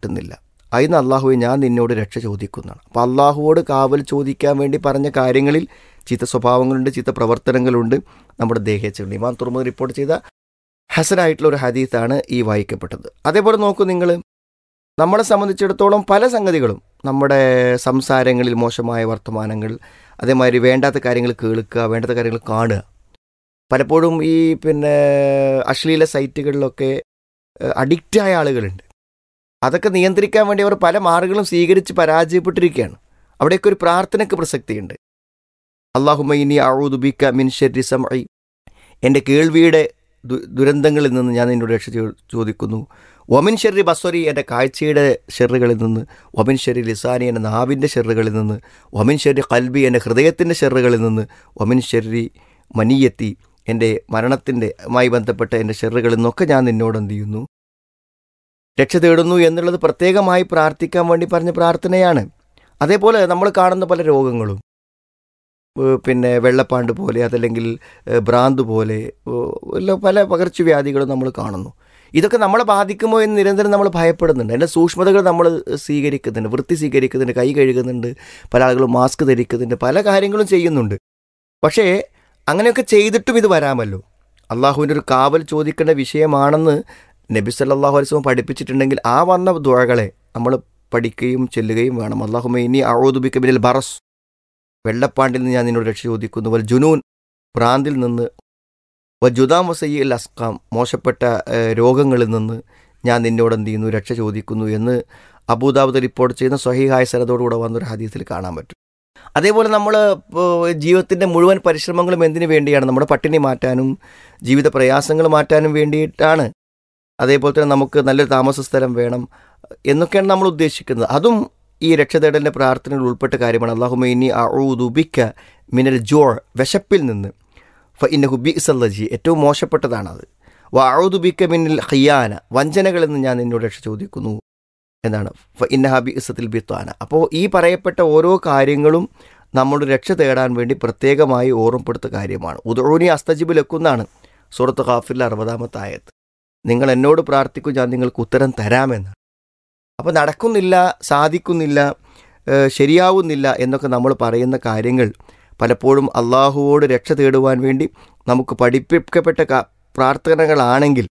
കിട്ടുന്നില്ല അതിന് അള്ളാഹുവെ ഞാൻ നിന്നോട് രക്ഷ ചോദിക്കുന്നതാണ് അപ്പോൾ അള്ളാഹുവോട് കാവൽ ചോദിക്കാൻ വേണ്ടി പറഞ്ഞ കാര്യങ്ങളിൽ ചീത്ത സ്വഭാവങ്ങളുണ്ട് ചീത്ത പ്രവർത്തനങ്ങളുണ്ട് നമ്മുടെ ദേഹച്ചുണ്ട് ഇമാം തുറമുദ് റിപ്പോർട്ട് ചെയ്ത ഹസനായിട്ടുള്ള ഒരു ഹദീത്താണ് ഈ വായിക്കപ്പെട്ടത് അതേപോലെ നോക്കൂ നിങ്ങൾ നമ്മളെ സംബന്ധിച്ചിടത്തോളം പല സംഗതികളും നമ്മുടെ സംസാരങ്ങളിൽ മോശമായ വർത്തമാനങ്ങൾ അതേമാതിരി വേണ്ടാത്ത കാര്യങ്ങൾ കേൾക്കുക വേണ്ടാത്ത കാര്യങ്ങൾ കാണുക പലപ്പോഴും ഈ പിന്നെ അശ്ലീല സൈറ്റുകളിലൊക്കെ അഡിക്റ്റായ ആളുകളുണ്ട് അതൊക്കെ നിയന്ത്രിക്കാൻ വേണ്ടി അവർ പല മാർഗങ്ങളും സ്വീകരിച്ച് പരാജയപ്പെട്ടിരിക്കുകയാണ് അവിടെയൊക്കെ ഒരു പ്രാർത്ഥനയ്ക്ക് പ്രസക്തിയുണ്ട് അള്ളാഹുമൈനി അഴുദുബിക്ക മിൻ ഷെരി സമൈ എൻ്റെ കേൾവിയുടെ ദു ദുരന്തങ്ങളിൽ നിന്ന് ഞാൻ നിന്നോട് രക്ഷ ചോ- ചോദിക്കുന്നു ഒമിൻ ഷെറി ബസ്വരി എൻ്റെ കാഴ്ചയുടെ ഷെറുകളിൽ നിന്ന് ഒമിൻ ഷെറി ലിസാനി എൻ്റെ നാവിൻ്റെ ഷെറുകളിൽ നിന്ന് ഒമിൻ ഷെറി കൽബി എൻ്റെ ഹൃദയത്തിൻ്റെ ഷെറുകളിൽ നിന്ന് ഒമിൻ ഷെറി മനിയത്തി എൻ്റെ മരണത്തിൻ്റെ മായി ബന്ധപ്പെട്ട എൻ്റെ ഷെറുകളിൽ നിന്നൊക്കെ ഞാൻ നിന്നോട് എന്ത് ചെയ്യുന്നു രക്ഷ തേടുന്നു എന്നുള്ളത് പ്രത്യേകമായി പ്രാർത്ഥിക്കാൻ വേണ്ടി പറഞ്ഞ പ്രാർത്ഥനയാണ് അതേപോലെ നമ്മൾ കാണുന്ന പല രോഗങ്ങളും ഏഹ് പിന്നെ വെള്ളപ്പാണ്ട് പോലെ അതല്ലെങ്കിൽ ഏഹ് ഭ്രാന്ത് പോലെ ഏഹ് എല്ലാം പല പകർച്ചവ്യാധികളും നമ്മൾ കാണുന്നു ഇതൊക്കെ നമ്മളെ ബാധിക്കുമോ എന്ന് നിരന്തരം നമ്മൾ ഭയപ്പെടുന്നുണ്ട് അതിൻ്റെ സൂക്ഷ്മതകൾ നമ്മൾ സ്വീകരിക്കുന്നുണ്ട് വൃത്തി സ്വീകരിക്കുന്നുണ്ട് കൈ കഴുകുന്നുണ്ട് പല ആളുകളും മാസ്ക് ധരിക്കുന്നുണ്ട് പല കാര്യങ്ങളും ചെയ്യുന്നുണ്ട് പക്ഷേ അങ്ങനെയൊക്കെ ചെയ്തിട്ടും ഇത് വരാമല്ലോ അള്ളാഹുവിൻ്റെ ഒരു കാവൽ ചോദിക്കേണ്ട വിഷയമാണെന്ന് നബി സല്ലല്ലാഹു അലൈഹി വസല്ലം പഠിപ്പിച്ചിട്ടുണ്ടെങ്കിൽ ആ വന്ന ദുഴകളെ നമ്മൾ പഠിക്കുകയും ചെല്ലുകയും വേണം അള്ളാഹുമ ഇനി അഴോദുബിക്ക ബിനിൽ ബറസ് വെള്ളപ്പാണ്ടിൽ നിന്ന് ഞാൻ നിന്നോട് രക്ഷ ചോദിക്കുന്നു വൽ ജുനൂൻ ഭ്രാന്തിൽ നിന്ന് വ ജുദാം വസയ്യിൽ അസ്കാം മോശപ്പെട്ട ഏഹ്, രോഗങ്ങളിൽ നിന്ന് ഞാൻ നിന്നോട് എന്ത് ചെയ്യുന്നു രക്ഷ ചോദിക്കുന്നു എന്ന് അബൂദാബുദ് റിപ്പോർട്ട് ചെയ്യുന്ന സ്വഹീഹായ സനതോടുകൂടെ വന്നൊരു ഹദീസിൽ കാണാൻ പറ്റും അതേപോലെ നമ്മൾ ജീവിതത്തിൻ്റെ മുഴുവൻ പരിശ്രമങ്ങളും എന്തിനു വേണ്ടിയാണ് നമ്മുടെ പട്ടിണി മാറ്റാനും ജീവിത പ്രയാസങ്ങൾ മാറ്റാനും വേണ്ടിയിട്ടാണ് അതേപോലെ തന്നെ നമുക്ക് നല്ലൊരു താമസ സ്ഥലം വേണം എന്നൊക്കെയാണ് നമ്മൾ ഉദ്ദേശിക്കുന്നത് അതും ഈ രക്ഷതേടലിൻ്റെ പ്രാർത്ഥനയിൽ ഉൾപ്പെട്ട കാര്യമാണ് അള്ളാഹുമൈനി അഊദുബിക്ക മിനൽ ജോൾ വിശപ്പിൽ നിന്ന് ഫ ഇന്നഹു ബി സല്ലജി ഏറ്റവും മോശപ്പെട്ടതാണത് വ അഊദുബിക്ക മിനിൽ ഖിയാന വഞ്ചനകളിൽ നിന്ന് ഞാൻ നിന്നോട് രക്ഷ ചോദിക്കുന്നു എന്നാണ് ഫ ഇന്നഹ ബി ഇസത്തിൽ ബിത്താന അപ്പോൾ ഈ പറയപ്പെട്ട ഓരോ കാര്യങ്ങളും നമ്മുടെ രക്ഷ തേടാൻ വേണ്ടി പ്രത്യേകമായി ഓർമ്മപ്പെടുത്ത കാര്യമാണ് ഉദോനി അസ്തജിബ് ലക്കുന്നാണ് സൂറത്ത് ഖാഫിലെ അറുപതാമത്തെ ആയത്ത് നിങ്ങൾ എന്നോട് പ്രാർത്ഥിക്കും ഞാൻ നിങ്ങൾക്ക് ഉത്തരം തരാമെന്നാണ് അപ്പോൾ നടക്കുന്നില്ല സാധിക്കുന്നില്ല ഏഹ് ശരിയാവുന്നില്ല എന്നൊക്കെ നമ്മൾ പറയുന്ന കാര്യങ്ങൾ പലപ്പോഴും അള്ളാഹുവോട് രക്ഷ തേടുവാൻ വേണ്ടി നമുക്ക് പഠിപ്പിക്കപ്പെട്ട ക- പ്രാർത്ഥനകളാണെങ്കിൽ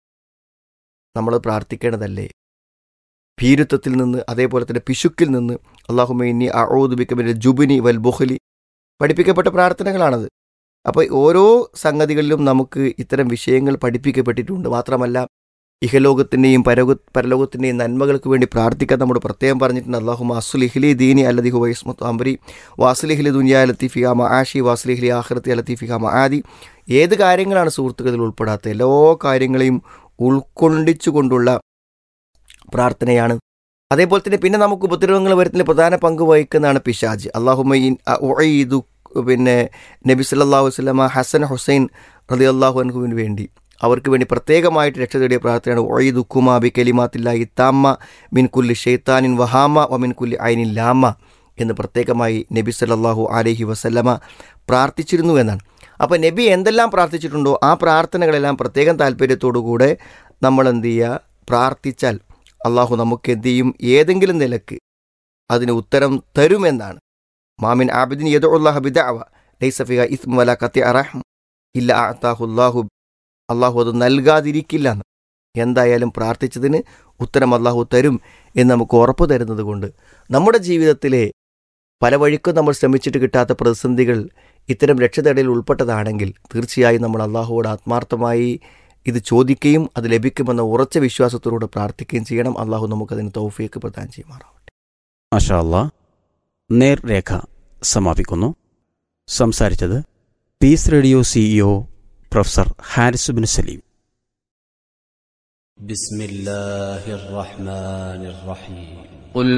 നമ്മൾ പ്രാർത്ഥിക്കേണ്ടതല്ലേ ഭീരുത്വത്തിൽ നിന്ന് അതേപോലെ തന്നെ പിശുക്കിൽ നിന്ന് അള്ളാഹുമൈനി അഊദുബിക്കമിന്റെ ജുബിനി വൽ ബുഹലി പഠിപ്പിക്കപ്പെട്ട പ്രാർത്ഥനകളാണത് അപ്പോൾ ഓരോ സംഗതികളിലും നമുക്ക് ഇത്തരം വിഷയങ്ങൾ പഠിപ്പിക്കപ്പെട്ടിട്ടുണ്ട് മാത്രമല്ല ഇഹലോകത്തിൻ്റെയും പരലോക പരലോകത്തിൻ്റെയും നന്മകൾക്ക് വേണ്ടി പ്രാർത്ഥിക്കാൻ നമ്മൾ പ്രത്യേകം പറഞ്ഞിട്ടുണ്ട് അള്ളാഹു അസുലിഹ്ലി ദീനി അല്ലദി ഹുവൈസ്മത്ത് അംബരി വാസുലിഹ്ലി ദുനിയ ലത്തീഫിഹ ആഷി വാസുലിഹ്ലി ആഹ്റത്തി ലത്തീഫിഹ ആദി ഏത് കാര്യങ്ങളാണ് സുഹൃത്തുക്കളിൽ ഉൾപ്പെടാത്ത എല്ലാ കാര്യങ്ങളെയും ഉൾക്കൊണ്ടിച്ചുകൊണ്ടുള്ള പ്രാർത്ഥനയാണ് അതേപോലെ തന്നെ പിന്നെ നമുക്ക് ഉപദ്രവങ്ങൾ വരുന്നതിൽ പ്രധാന പങ്ക് വഹിക്കുന്നതാണ് പിശാജ് അള്ളാഹുമൈൻ ഉഈദു പിന്നെ നബി സല്ലല്ലാഹു അലൈഹി വസല്ലമ ഹസൻ ഹുസൈൻ റതി അള്ളാഹു അൻഹുവിന് വേണ്ടി അവർക്ക് വേണ്ടി പ്രത്യേകമായിട്ട് രക്ഷ തേടിയ പ്രാർത്ഥനയാണ് ഒയ്ദു കുമാ ബി കലിമാത്തില്ലാഹി താമ്മ മിൻ കുല്ലി ഷെയ്ത്താനിൻ വഹാമ വ മിൻ കുല്ലി ഐനിൻ ലാമ എന്ന് പ്രത്യേകമായി നബി സല്ലല്ലാഹു അലൈഹി വസല്ലമ പ്രാർത്ഥിച്ചിരുന്നു എന്നാണ് അപ്പോൾ നബി എന്തെല്ലാം പ്രാർത്ഥിച്ചിട്ടുണ്ടോ ആ പ്രാർത്ഥനകളെല്ലാം പ്രത്യേകം താല്പര്യത്തോടുകൂടെ നമ്മൾ എന്ത് ചെയ്യുക പ്രാർത്ഥിച്ചാൽ അള്ളാഹു നമുക്ക് എന്ത് ചെയ്യും ഏതെങ്കിലും നിലക്ക് അതിന് ഉത്തരം തരുമെന്നാണ് മാമിൻ ആബിദിൻ യദുല്ലാഹ ബിദഅവ ലൈസ ഫിഹ ഇസ്മു വല കത്തി അറഹം ഇല്ല അത്താഹുല്ലാഹു അള്ളാഹു അത് നൽകാതിരിക്കില്ല എന്ന് എന്തായാലും പ്രാർത്ഥിച്ചതിന് ഉത്തരം അള്ളാഹു തരും എന്ന് നമുക്ക് ഉറപ്പ് തരുന്നത് കൊണ്ട് നമ്മുടെ ജീവിതത്തിലെ പല വഴിക്കും നമ്മൾ ശ്രമിച്ചിട്ട് കിട്ടാത്ത പ്രതിസന്ധികൾ ഇത്തരം രക്ഷതടയിൽ ഉൾപ്പെട്ടതാണെങ്കിൽ തീർച്ചയായും നമ്മൾ അള്ളാഹുവോട് ആത്മാർത്ഥമായി ഇത് ചോദിക്കുകയും അത് ലഭിക്കുമെന്ന ഉറച്ച വിശ്വാസത്തോടുകൂടെ പ്രാർത്ഥിക്കുകയും ചെയ്യണം അള്ളാഹു നമുക്കതിന് തൗഫീക്ക് പ്രദാനം ചെയ്യുമാറാവട്ടെ മാഷാ അല്ലാ നേർരേഖ സമാപിക്കുന്നു സംസാരിച്ചത് peace radio CEO professor Haris bin Saleem بسم الله الرحمن الرحيم قل